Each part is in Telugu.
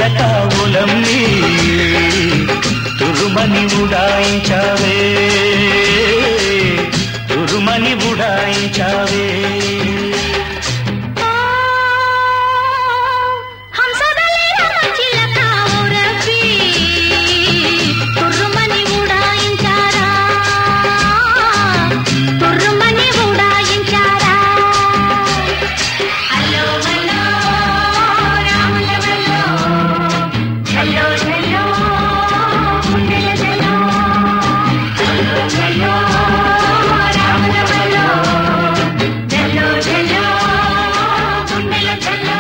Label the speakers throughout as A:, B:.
A: చిలక ఉలమ్మి తురుమని ఉడాయించావే తురుమని ఉడాయించావే
B: హంసదలే చిలక ఊరపి తుర్రుమని ఉడాయించారా తుర్రుమని ఉడాయించారా హలో హలో రాముల వల్లో హలో హలో గుండెల జలో హలో హలో రాముల వల్లో జలో జలో గుండెల జలో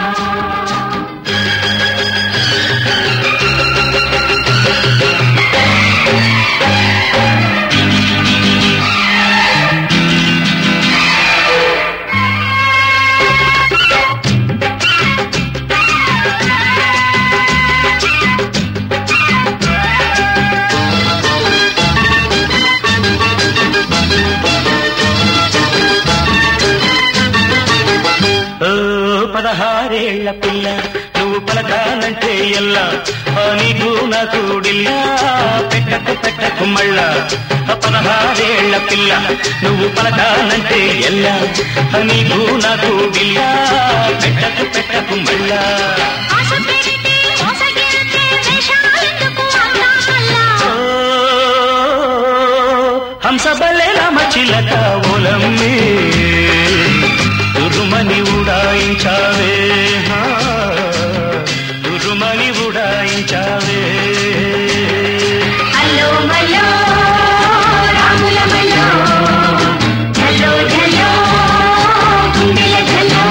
A: ఓ పదహారేళ్ల పిల్ల నువ్వు పలకానంటే ఎల్లా ఆ నీకు నాకు డిల్లా పెట్టకు పెట్టకు మళ్ళా ఆ పదహారేళ్ల పిల్ల నువ్వు పలకానంటే ఎల్లా ఆ నీకు నాకు డిల్లా పెట్టకు పెట్టకు మళ్ళా
B: ఆశ పెరిగితే మోసగిరితే వేషాలెందుకు అన్నామల్లా
A: ఓ హంసబలే రామ చిలక ఓలమ్మి తురుమని ఉడాయించావే హా, తురుమని ఉడాయించావే
B: హలో హలో రాముల మల్లో ఝలో ఝలో గుండెల ఝలో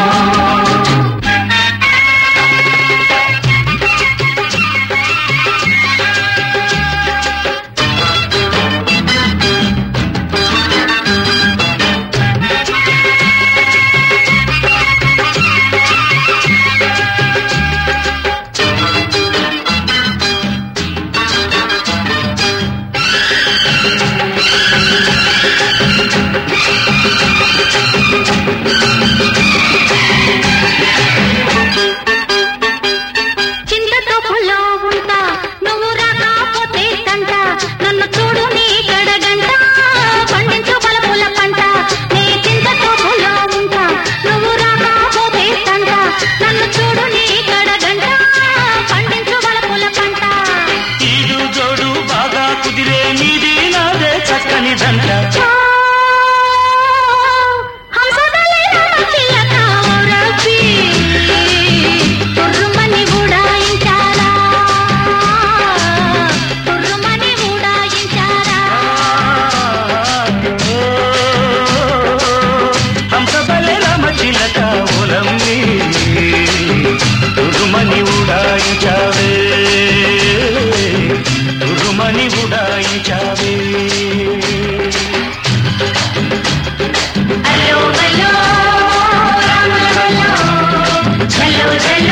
B: చింతతో పొల్లో ఉంటా నువ్వు రాకపోతే తంట నన్ను చూడు నీ గడగంట పండించు బలపుల పంట నీ చింతతో పొల్లో ఉంటా నువ్వు రాకపోతే తంట నన్ను చూడు నీ గడగంట పండించు బలపుల పంట
A: ఈడు జోడు బాగా కుదిరే నీది నాదే చక్కని దంట
B: హంసదలే చిలక ఊరపి తుర్రుమని ఉడాయించారా తుర్రుమని ఉడాయించారా
A: హంసబలే రామ చిలక ఓలమ్మి తురుమని ఉడాయించావే తురుమని ఉడాయించావే
B: హలో హలో రాముల వల్లో ఝలో ఝలో